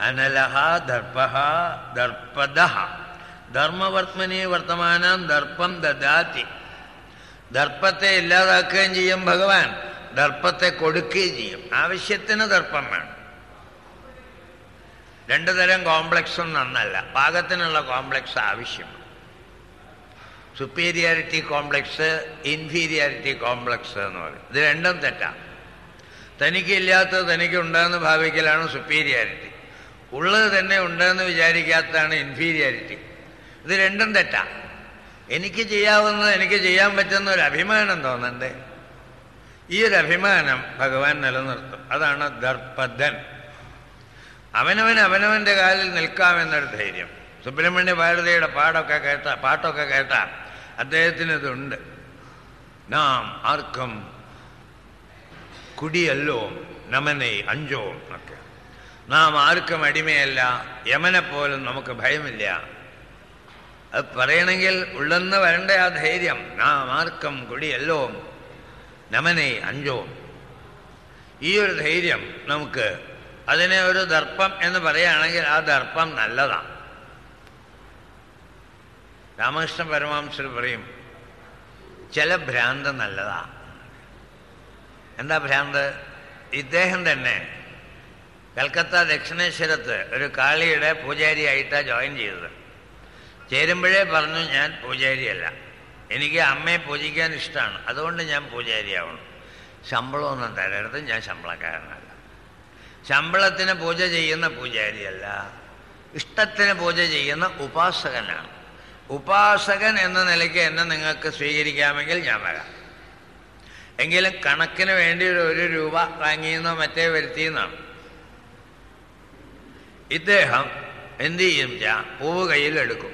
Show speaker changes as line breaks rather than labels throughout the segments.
അനലഹ ദർപ്പ ദർപ്പദ ധർമ്മവർത്തമനി വർത്തമാനം ദർപ്പം ദദാതി ദർപ്പത്തെ ഇല്ലാതാക്കുകയും ചെയ്യും ഭഗവാൻ ദർപ്പത്തെ കൊടുക്കുകയും ചെയ്യും ആവശ്യത്തിന് ദർപ്പം വേണം രണ്ടു തരം കോംപ്ലക്സും നന്നല്ല പാകത്തിനുള്ള കോംപ്ലക്സ് ആവശ്യമാണ് സുപ്പീരിയാരിറ്റി കോംപ്ലക്സ് ഇൻഫീരിയാരിറ്റി കോംപ്ലക്സ് എന്ന് പറയും ഇത് രണ്ടും തെറ്റാണ് തനിക്കില്ലാത്തത് തനിക്കുണ്ടെന്ന് ഭാവിക്കലാണ് സുപ്പീരിയാരിറ്റി ഉള്ളത് തന്നെ ഉണ്ടെന്ന് വിചാരിക്കാത്തതാണ് ഇൻഫീരിയാരിറ്റി ഇത് രണ്ടും തെറ്റാ എനിക്ക് ചെയ്യാവുന്നത് എനിക്ക് ചെയ്യാൻ പറ്റുന്ന ഒരു അഭിമാനം തോന്നണ്ടേ ഈ ഒരു അഭിമാനം ഭഗവാൻ നിലനിർത്തും അതാണ് ദർപ്പദൻ അവനവൻ അവനവന്റെ കാലിൽ നിൽക്കാമെന്നൊരു ധൈര്യം സുബ്രഹ്മണ്യ ഭാരതിയുടെ പാടൊക്കെ കേട്ട പാട്ടൊക്കെ കേട്ട അദ്ദേഹത്തിന് ഇതുണ്ട് നാം ആർക്കും കുടിയല്ലോ നമനെ അഞ്ചോ എന്നൊക്കെ നാം ആർക്കും അടിമയല്ല യമനെ പോലും നമുക്ക് ഭയമില്ല അത് പറയണമെങ്കിൽ ഉള്ളെന്ന് വരണ്ട ആ ധൈര്യം നാം ആർക്കും കുടിയല്ലോ നമനെ അഞ്ചോ ഈ ഒരു ധൈര്യം നമുക്ക് അതിനെ ഒരു ദർപ്പം എന്ന് പറയുകയാണെങ്കിൽ ആ ദർപ്പം നല്ലതാണ് രാമകൃഷ്ണ പരമാംശർ പറയും ചില ഭ്രാന്ത് നല്ലതാ എന്താ ഭ്രാന്ത് ഇദ്ദേഹം തന്നെ കൽക്കത്ത ദക്ഷിണേശ്വരത്ത് ഒരു കാളിയുടെ പൂജാരിയായിട്ടാണ് ജോയിൻ ചെയ്തത് ചേരുമ്പോഴേ പറഞ്ഞു ഞാൻ പൂജാരിയല്ല എനിക്ക് അമ്മയെ പൂജിക്കാൻ ഇഷ്ടമാണ് അതുകൊണ്ട് ഞാൻ പൂജാരിയാവണം ശമ്പളമൊന്നും തരരുത് ഞാൻ ശമ്പളക്കാരനല്ല ശമ്പളത്തിന് പൂജ ചെയ്യുന്ന പൂജാരിയല്ല ഇഷ്ടത്തിന് പൂജ ചെയ്യുന്ന ഉപാസകനാണ് ഉപാസകൻ എന്ന നിലയ്ക്ക് എന്നെ നിങ്ങൾക്ക് സ്വീകരിക്കാമെങ്കിൽ ഞാൻ വരാം എങ്കിലും കണക്കിന് വേണ്ടി ഒരു ഒരു രൂപ വാങ്ങിയെന്നോ മറ്റേ വരുത്തിയെന്നാണ് ഇദ്ദേഹം എന്ത് ചെയ്യും ചാ പൂവ് കയ്യിലെടുക്കും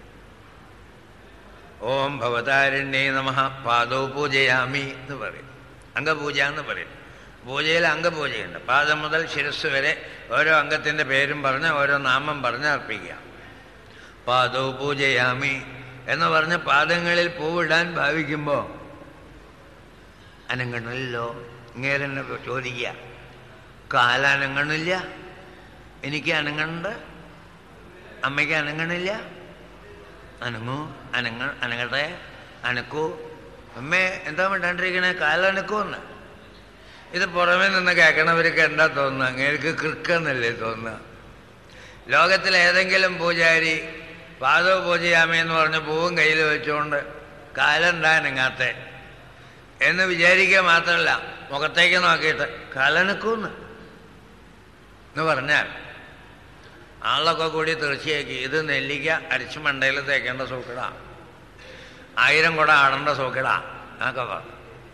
ഓം ഭവതാരണ്യേ നമ പാദോ പൂജയാമി എന്ന് പറയും അംഗപൂജ എന്ന് പറയും പൂജയിൽ അംഗപൂജയുണ്ട് പാദം മുതൽ ശിരസ് വരെ ഓരോ അംഗത്തിൻ്റെ പേരും പറഞ്ഞ് ഓരോ നാമം പറഞ്ഞ് അർപ്പിക്കുക പാദോ പൂജയാമി എന്ന് പറഞ്ഞ് പാദങ്ങളിൽ പൂവിടാൻ ഭാവിക്കുമ്പോൾ അനങ്ങണില്ലോ ഇങ്ങേരെന്നെ ചോദിക്കുക കാലനങ്ങണില്ല എനിക്ക് അനങ്ങണ്ട് അമ്മയ്ക്ക് അനങ്ങണില്ല അനങ്ങൂ അനങ്ങ അനങ്ങട്ടെ അനക്കൂ അമ്മേ എന്താ മിണ്ടാണ്ടിരിക്കണേ കാലനക്കൂന്ന് ഇത് പുറമേ നിന്ന് കേൾക്കണവർക്ക് എന്താ തോന്നുക അങ്ങേർക്ക് കൃക്കെന്നല്ലേ തോന്നുക ലോകത്തിൽ ഏതെങ്കിലും പൂജാരി പാദവ് പൂജയാമെന്ന് പറഞ്ഞ് പൂവും കയ്യിൽ വെച്ചുകൊണ്ട് കാലെന്താ അനങ്ങാത്തെ എന്ന് വിചാരിക്കുക മാത്രമല്ല മുഖത്തേക്ക് നോക്കിയിട്ട് കാലനക്കൂന്ന് എന്ന് പറഞ്ഞാൽ ആളൊക്കെ കൂടി തീർച്ചയാക്കി ഇത് നെല്ലിക്ക അരിച്ചു മണ്ടയിൽ തേക്കേണ്ട സൂക്കിട ആയിരം കുട ആടേണ്ട സൂക്കിട എന്നൊക്കെ പറഞ്ഞു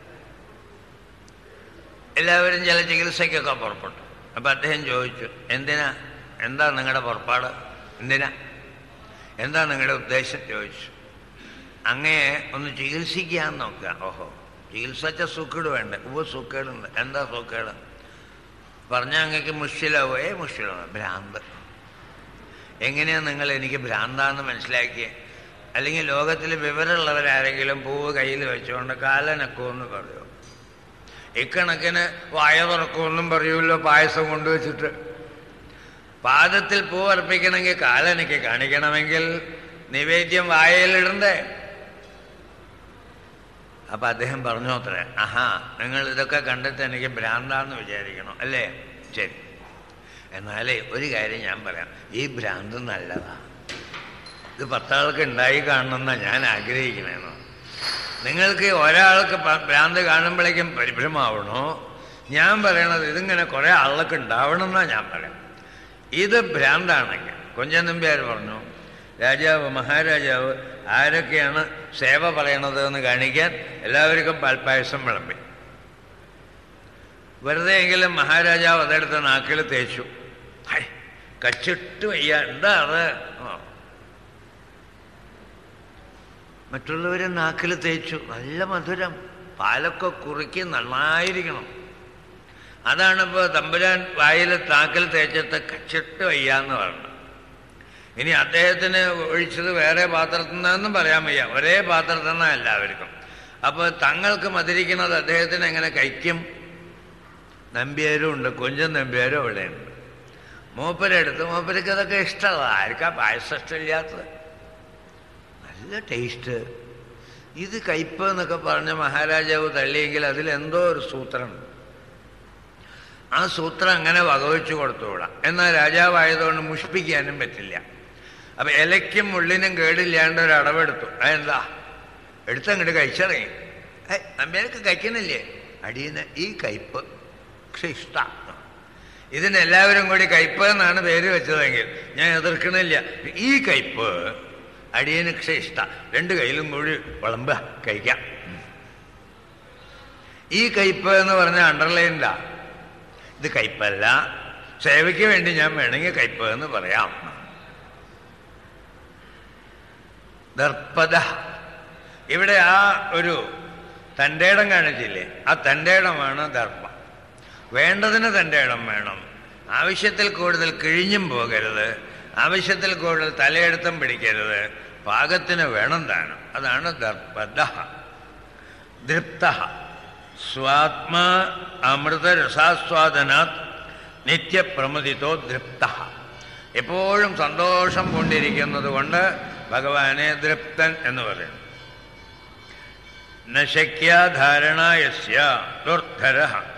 എല്ലാവരും ചില ചികിത്സയ്ക്കൊക്കെ പുറപ്പെട്ടു അപ്പം അദ്ദേഹം ചോദിച്ചു എന്തിനാ എന്താ നിങ്ങളുടെ പുറപ്പാട് എന്തിനാ എന്താ നിങ്ങളുടെ ഉദ്ദേശം ചോദിച്ചു അങ്ങയെ ഒന്ന് ചികിത്സിക്കാൻ നോക്കുക ഓഹോ ചികിത്സിച്ച സുക്കേട് വേണ്ട ഉവ സുക്കേടുണ്ട് എന്താ സുക്കേട് പറഞ്ഞാൽ അങ്ങക്ക് മുഷിലാവോ ഏ മുഷിലാവോ ഭ്രാന്ത് എങ്ങനെയാണ് നിങ്ങൾ എനിക്ക് ഭ്രാന്താന്ന് മനസ്സിലാക്കിയേ അല്ലെങ്കിൽ ലോകത്തിൽ വിവരമുള്ളവരാരെങ്കിലും പൂവ് കയ്യിൽ വെച്ചുകൊണ്ട് കാലനക്കുമെന്ന് പറയുമോ ഇക്കണക്കിന് വായ തുറക്കുമെന്നും പറയുമല്ലോ പായസം കൊണ്ടുവച്ചിട്ട് പാദത്തിൽ പൂ അർപ്പിക്കണമെങ്കിൽ കാലനക്ക് കാണിക്കണമെങ്കിൽ നിവേദ്യം വായയിലിടണ്ടേ അപ്പൊ അദ്ദേഹം പറഞ്ഞു അത്രേ ആഹാ നിങ്ങൾ ഇതൊക്കെ കണ്ടിട്ട് എനിക്ക് ഭ്രാന്താന്ന് വിചാരിക്കണം അല്ലേ ശരി എന്നാലേ ഒരു കാര്യം ഞാൻ പറയാം ഈ ഭ്രാന്ത് നല്ലതാ ഇത് പത്താൾക്ക് ഉണ്ടായി കാണണമെന്നാ ഞാൻ ആഗ്രഹിക്കണേന്ന് നിങ്ങൾക്ക് ഒരാൾക്ക് പ- ഭ്രാന്ത് കാണുമ്പോഴേക്കും പരിഭ്രമാവണോ ഞാൻ പറയണത് ഇതിങ്ങനെ കുറെ ആൾക്ക് ഉണ്ടാവണം എന്നാ ഞാൻ പറയാം ഇത് ഭ്രാന്താണെങ്കിൽ കൊഞ്ചൻ നമ്പ്യാർ പറഞ്ഞു രാജാവ് മഹാരാജാവ് ആരൊക്കെയാണ് സേവ പറയണത് എന്ന് കാണിക്കാൻ എല്ലാവർക്കും പാൽപ്പായസം വിളമ്പി വെറുതെ എങ്കിലും മഹാരാജാവ് അതെടുത്ത് നാക്കിൽ തേച്ചു ഹൈ കച്ചിട്ട് വയ്യ എന്താ അത് ആ. മറ്റുള്ളവരെ നാക്കിൽ തേച്ചു നല്ല മധുരം പാലൊക്കെ കുറുക്കി നന്നായിരിക്കണം അതാണ് ഇപ്പോൾ തമ്പുരാൻ വായിൽ താക്കൽ തേച്ചിട്ട് കച്ചിട്ട് വയ്യാന്ന് പറഞ്ഞു ഇനി അദ്ദേഹത്തിന് ഒഴിച്ചത് വേറെ പാത്രത്തിൽ നിന്നെന്നും പറയാൻ വയ്യ ഒരേ പാത്രത്തിൽ നിന്നാണ് എല്ലാവർക്കും അപ്പോൾ തങ്ങൾക്ക് മധുരിക്കുന്നത് അദ്ദേഹത്തിന് എങ്ങനെ കഴിക്കും നമ്പ്യാരും ഉണ്ട് കൊഞ്ചൻ നമ്പ്യാരും അവിടെയുണ്ട് മൂപ്പരെടുത്ത് മൂപ്പർക്ക് അതൊക്കെ ഇഷ്ടമുള്ള ആർക്കാ പായസം ഇഷ്ടമില്ലാത്തത് നല്ല ടേസ്റ്റ് ഇത് കയ്പ് എന്നൊക്കെ പറഞ്ഞ് മഹാരാജാവ് തള്ളിയെങ്കിൽ അതിലെന്തോ ഒരു സൂത്രമുണ്ട് ആ സൂത്രം അങ്ങനെ വകവെച്ചു കൊടുത്തുകൂടാ എന്നാൽ രാജാവായതുകൊണ്ട് മുഷ്പിക്കാനും പറ്റില്ല അപ്പൊ ഇലയ്ക്കും മുള്ളിനും കേടില്ലാണ്ട് ഒരു അടവെടുത്തു അതെന്താ എടുത്തങ്ങോട്ട് കഴിച്ചിറങ്ങി ഏ നമ്പ്യാർക്ക് കഴിക്കണില്ലേ അടിയുന്ന ഈ കയ്പ് ഇഷ്ട ഇതിനെല്ലാവരും കൂടി കയ്പ് എന്നാണ് പേര് വെച്ചതെങ്കിൽ ഞാൻ എതിർക്കണില്ല ഈ കയ്പ് അടിയന് ഇഷ്ട രണ്ട് കയ്യിലും കൂടി വിളമ്പ കഴിക്കാം ഈ കയ്പ് എന്ന് പറഞ്ഞ അണ്ടർലൈൻഡാ ഇത് കയ്പല്ല സേവയ്ക്ക് വേണ്ടി ഞാൻ വേണമെങ്കിൽ കയ്പ് എന്ന് പറയാം ദർപ്പത ഇവിടെ ആ ഒരു തൻ്റെ ഇടം കാണിച്ചില്ലേ ആ തൻ്റെ ഇടമാണ് ദർപ്പം വേണ്ടതിന് തൻ്റെ ഇടം വേണം ആവശ്യത്തിൽ കൂടുതൽ കിഴിഞ്ഞും പോകരുത് ആവശ്യത്തിൽ കൂടുതൽ തലയെടുത്തും പിടിക്കരുത് പാകത്തിന് വേണം താനും അതാണ് ദർപ്പത ദൃപ്ത സ്വാത്മാ അമൃതരസാസ്വാദനാത് നിത്യപ്രമുദിതോ ദൃപ്ത എപ്പോഴും സന്തോഷം കൊണ്ടിരിക്കുന്നത് കൊണ്ട് ഭഗവാനെ ദൃപ്തൻ എന്ന് പറയുന്നു നശക്യാധാരണായസ്യ ദുർധര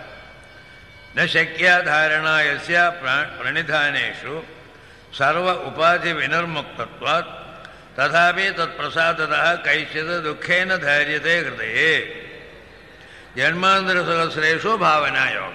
നശക്യാധാരണായസ്യ പ്രണിധാനേഷു സർവ ഉപാധി വിനിർമുക്തത്വാത് തഥാപി തത്പ്രസാദത കൈശ്ചിത് ദുഃഖേന ധാര്യത്തെ ഹൃദയേ ജന്മാന്തരസഹസ്രേഷു ഭാവനായോഗ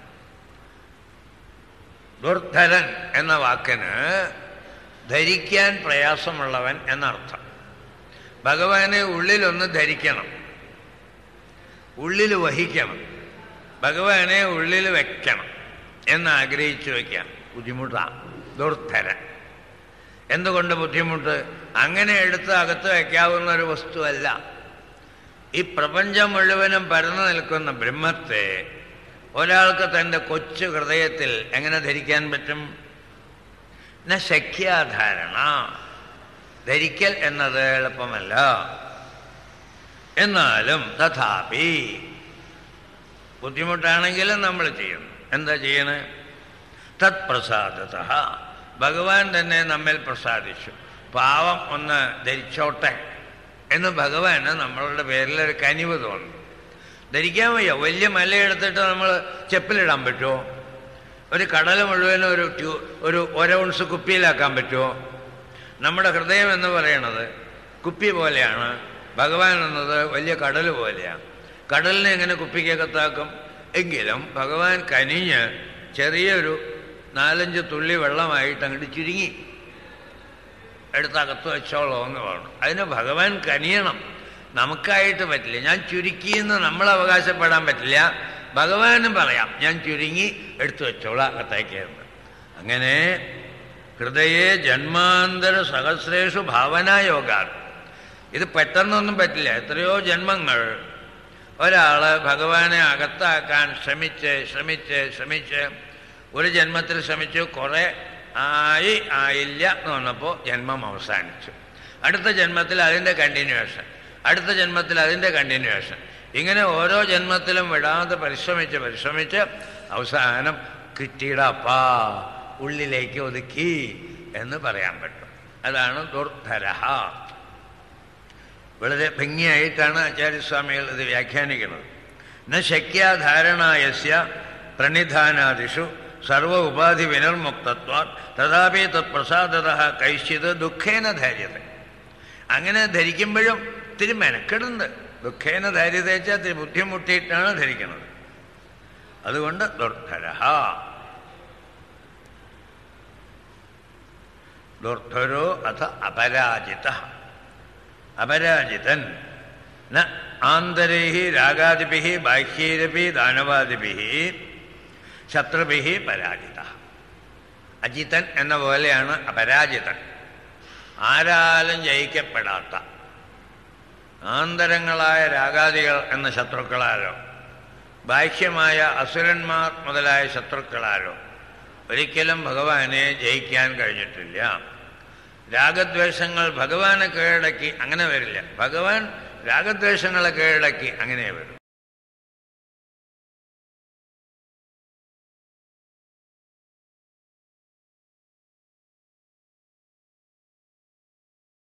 ദുർധരൻ എന്ന വാക്കിന് ധരിക്കാൻ പ്രയാസമുള്ളവൻ എന്നർത്ഥം ഭഗവാനെ ഉള്ളിലൊന്ന് ധരിക്കണം ഉള്ളിൽ വഹിക്കണം ഭഗവാനെ ഉള്ളിൽ വെക്കണം എന്ന് ആഗ്രഹിച്ചു വയ്ക്കാം ബുദ്ധിമുട്ടാണ് ദുർധരൻ എന്തുകൊണ്ട് ബുദ്ധിമുട്ട് അങ്ങനെ എടുത്ത് അകത്ത് വയ്ക്കാവുന്ന ഒരു വസ്തുവല്ല ഈ പ്രപഞ്ചം മുഴുവനും പരന്നു നിൽക്കുന്ന ബ്രഹ്മത്തെ ഒരാൾക്ക് തൻ്റെ കൊച്ചു ഹൃദയത്തിൽ എങ്ങനെ ധരിക്കാൻ പറ്റും ന ശക്യാധാരണ ധരിക്കൽ എന്നത് എളുപ്പമല്ല എന്നാലും തഥാപി ബുദ്ധിമുട്ടാണെങ്കിലും നമ്മൾ ചെയ്യുന്നു എന്താ ചെയ്യണേ തത്പ്രസാദത ഭഗവാൻ തന്നെ നമ്മിൽ പ്രസാദിച്ചു പാവം ഒന്ന് ധരിച്ചോട്ടെ എന്ന് ഭഗവാന് നമ്മളുടെ പേരിൽ ഒരു കനിവ് തോന്നുന്നു ധരിക്കാൻ വയ്യ വലിയ മലയെടുത്തിട്ട് നമ്മൾ ചെപ്പിലിടാൻ പറ്റുമോ ഒരു കടൽ മുഴുവനും ഒരു ട്യൂ ഒരു ഒരൗൺസ് കുപ്പിയിലാക്കാൻ പറ്റുമോ നമ്മുടെ ഹൃദയം എന്ന് പറയണത് കുപ്പി പോലെയാണ് ഭഗവാൻ എന്നത് വലിയ കടൽ പോലെയാണ് കടലിനെ എങ്ങനെ കുപ്പിക്കകത്താക്കും എങ്കിലും ഭഗവാൻ കനിഞ്ഞ് ചെറിയൊരു നാലഞ്ച് തുള്ളി വെള്ളമായിട്ട് അങ്ങോട്ട് ചുരുങ്ങി എടുത്ത് അകത്ത് വെച്ചോളോ എന്ന് പറഞ്ഞു അതിന് ഭഗവാൻ കനിയണം നമുക്കായിട്ട് പറ്റില്ല ഞാൻ ചുരുക്കിയെന്ന് നമ്മൾ അവകാശപ്പെടാൻ പറ്റില്ല ഭഗവാനും പറയാം ഞാൻ ചുരുങ്ങി എടുത്തു വെച്ചോളാം അകത്തേക്കെന്ന് അങ്ങനെ ഹൃദയെ ജന്മാന്തര സഹസ്രേഷു ഭാവനായോഗാണ് ഇത് പെട്ടെന്നൊന്നും പറ്റില്ല എത്രയോ ജന്മങ്ങൾ ഒരാള് ഭഗവാനെ അകത്താക്കാൻ ശ്രമിച്ച് ശ്രമിച്ച് ശ്രമിച്ച് ഒരു ജന്മത്തിൽ ശ്രമിച്ചു കുറെ ആയി ആയില്ല എന്ന് വന്നപ്പോൾ ജന്മം അവസാനിച്ചു അടുത്ത ജന്മത്തിൽ അതിൻ്റെ കണ്ടിന്യൂവേഷൻ അടുത്ത ജന്മത്തിൽ അതിൻ്റെ കണ്ടിന്യൂവേഷൻ ഇങ്ങനെ ഓരോ ജന്മത്തിലും വിടാതെ പരിശ്രമിച്ച് പരിശ്രമിച്ച് അവസാനം കിട്ടിയിടപ്പാ ഉള്ളിലേക്ക് ഒതുക്കി എന്ന് പറയാൻ പറ്റും അതാണ് ദുർധരഹ വളരെ ഭംഗിയായിട്ടാണ് ആചാര്യസ്വാമികൾ ഇത് വ്യാഖ്യാനിക്കുന്നത് ന ശക്യാധാരണായസ്യ പ്രണിധാനാദിഷു സർവ ഉപാധി വിനിർമുക്തത്വ തഥാപി തത്പ്രസാദത കൈശ്ചിത് ദുഃഖേന ധാര്യത അങ്ങനെ ധരിക്കുമ്പോഴും ഇത്തിരി മെനക്കെടുണ്ട് ദുഃഖേന ധാര്യത വെച്ചാൽ ഇത്തിരി ബുദ്ധിമുട്ടിയിട്ടാണ് ധരിക്കുന്നത് അതുകൊണ്ട് ദുർധര ദുർധരോ അഥ അപരാജിത അപരാജിതൻ ന ആന്തരൈ രാഗാദിഭി ബാഹ്യൈരപി ദാനവാദിഭി ശത്രുഭി പരാജിത അജിതൻ എന്ന പോലെയാണ് അപരാജിതൻ ആരാലും ജയിക്കപ്പെടാത്ത ആന്തരങ്ങളായ രാഗാദികൾ എന്ന ശത്രുക്കളാലോ ബാഹ്യമായ അസുരന്മാർ മുതലായ ശത്രുക്കളാലോ ഒരിക്കലും ഭഗവാനെ ജയിക്കാൻ കഴിഞ്ഞിട്ടില്ല രാഗദ്വേഷങ്ങൾ ഭഗവാനെ കീഴടക്കി അങ്ങനെ വരില്ല ഭഗവാൻ രാഗദ്വേഷങ്ങളെ കീഴടക്കി അങ്ങനെ വരും